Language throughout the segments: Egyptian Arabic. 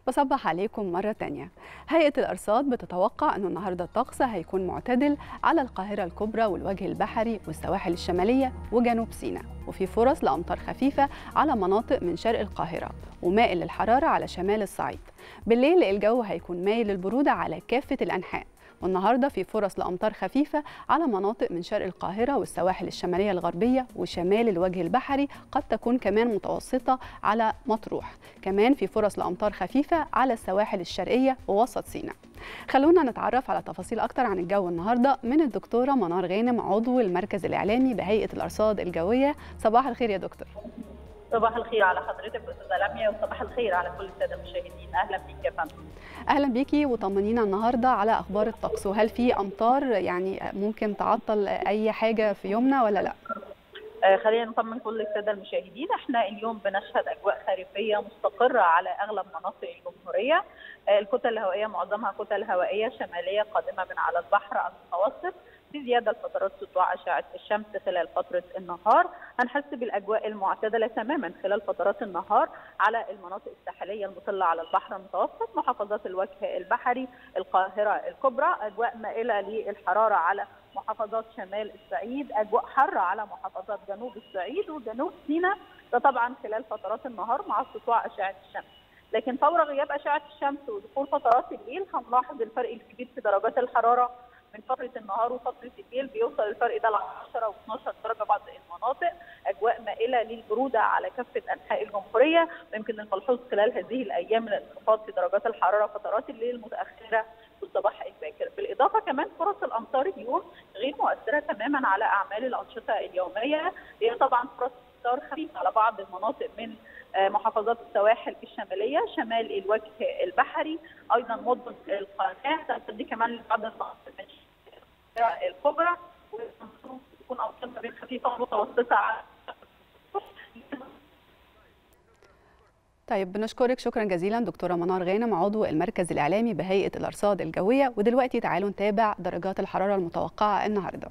بصبح عليكم مرة تانية هيئة الأرصاد بتتوقع أنه النهاردة الطقس هيكون معتدل على القاهرة الكبرى والوجه البحري والسواحل الشمالية وجنوب سيناء وفي فرص لأمطار خفيفة على مناطق من شرق القاهرة ومائل للحرارة على شمال الصعيد بالليل الجو هيكون مايل للبرودة على كافة الأنحاء والنهارده في فرص لامطار خفيفه على مناطق من شرق القاهره والسواحل الشماليه الغربيه وشمال الوجه البحري قد تكون كمان متوسطه على مطروح كمان في فرص لامطار خفيفه على السواحل الشرقيه ووسط سيناء خلونا نتعرف على تفاصيل اكتر عن الجو النهارده من الدكتوره منار غانم عضو المركز الاعلامي بهيئه الارصاد الجويه صباح الخير يا دكتور صباح الخير على حضرتك استاذه لميا وصباح الخير على كل الساده المشاهدين اهلا بيك يا فندم اهلا بيكي وطمنينا النهارده على اخبار الطقس وهل في امطار يعني ممكن تعطل اي حاجه في يومنا ولا لا آه خلينا نطمن كل الساده المشاهدين احنا اليوم بنشهد اجواء خريفيه مستقره على اغلب مناطق الجمهوريه آه الكتل الهوائيه معظمها كتل هوائيه شماليه قادمه من على البحر المتوسط في زياده لفترات سطوع اشعه الشمس خلال فتره النهار هنحس بالاجواء المعتدله تماما خلال فترات النهار على المناطق الساحليه المطله على البحر المتوسط محافظات الوجه البحري القاهره الكبرى اجواء مائله للحراره على محافظات شمال الصعيد اجواء حاره على محافظات جنوب الصعيد وجنوب سيناء ده طبعا خلال فترات النهار مع سطوع اشعه الشمس لكن فور غياب اشعه الشمس ودخول فترات الليل هنلاحظ الفرق الكبير في درجات الحراره من فتره النهار وفتره الليل بيوصل الفرق ده ل 10 و12 درجه بعض المناطق اجواء مائله للبروده على كافه انحاء الجمهوريه ويمكن الملحوظ خلال هذه الايام الانخفاض في درجات الحراره فترات الليل المتاخره والصباح الباكر بالاضافه كمان فرص الامطار اليوم غير مؤثره تماما على اعمال الانشطه اليوميه هي طبعا فرص امطار خفيفه على بعض المناطق من محافظات السواحل الشماليه شمال الوجه البحري ايضا مدن القناه تمتد كمان لبعض المناطق من الكبرى وتكون امطار ما بين خفيفه ومتوسطه على طيب بنشكرك شكرا جزيلا دكتوره منار غانم عضو المركز الاعلامي بهيئه الارصاد الجويه ودلوقتي تعالوا نتابع درجات الحراره المتوقعه النهارده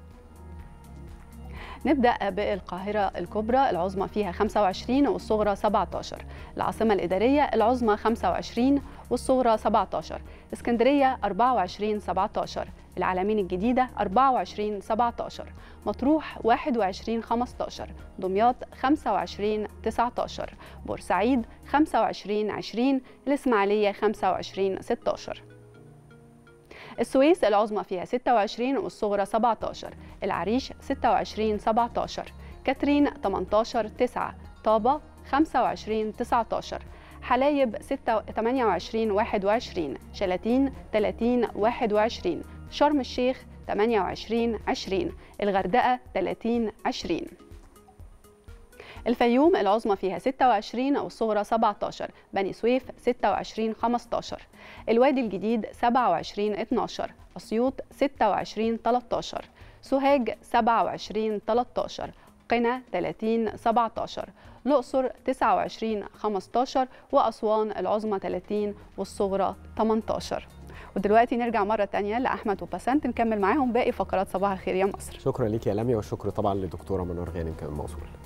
نبدأ بالقاهرة الكبرى العظمى فيها 25 والصغرى 17 العاصمة الإدارية العظمى 25 والصغرى 17 اسكندرية 24 17 العالمين الجديدة 24 17 مطروح 21 15 دمياط 25 19 بورسعيد 25 20 الإسماعيلية 25 16 السويس العظمى فيها 26 والصغرى 17 العريش 26 17 كاترين 18 9 طابة 25 19 حلايب 6 28 21 شلاتين 30 21 شرم الشيخ 28 20 الغردقة 30 20 الفيوم العظمى فيها 26 والصغرى 17 بني سويف 26 15 الوادي الجديد 27 12 أسيوط 26 13 سوهاج 27 13 قنا 30 17 الأقصر 29 15 وأسوان العظمى 30 والصغرى 18 ودلوقتي نرجع مرة تانية لأحمد وبسنت نكمل معاهم باقي فقرات صباح الخير يا مصر شكرا ليك يا لميا والشكر طبعا لدكتورة منار غانم كمان موصول